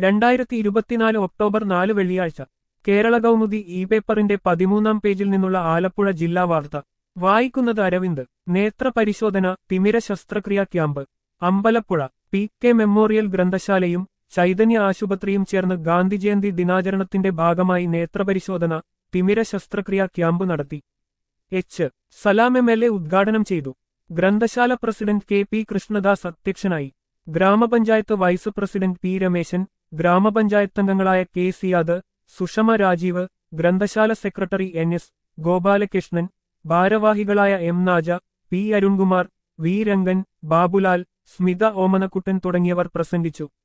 രണ്ടായിരത്തി ഇരുപത്തിനാല് ഒക്ടോബർ നാല് വെള്ളിയാഴ്ച കേരള കൗമുദി ഇ പേപ്പറിന്റെ പതിമൂന്നാം പേജിൽ നിന്നുള്ള ആലപ്പുഴ ജില്ലാ വാർത്ത വായിക്കുന്നത് അരവിന്ദ് നേത്ര പരിശോധന തിമിര ശസ്ത്രക്രിയാ camp Ambalappuzha P K memorial ഗ്രന്ഥശാലയും ചൈതന്യ ആശുപത്രിയും ചേർന്ന് ഗാന്ധി ജയന്തി ദിനാചരണത്തിന്റെ ഭാഗമായി നേത്രപരിശോധന തിമിര ശസ്ത്രക്രിയാ ക്യാമ്പ് നടത്തി H Salam M L A ഉദ്ഘാടനം ചെയ്തു ഗ്രന്ഥശാല പ്രസിഡന്റ് കെ പി കൃഷ്ണദാസ് അധ്യക്ഷനായി ഗ്രാമപഞ്ചായത്ത് വൈസ് പ്രസിഡന്റ് പി രമേശൻ ഗ്രാമപഞ്ചായത്തംഗങ്ങളായ കെ സിയാദ് സുഷമ രാജീവ് ഗ്രന്ഥശാല സെക്രട്ടറി എൻ എസ് ഗോപാലകൃഷ്ണൻ ഭാരവാഹികളായ M Naja P Arunkumar V Rangan Babulal Smitha Omanakuttan തുടങ്ങിയവർ പ്രസംഗിച്ചു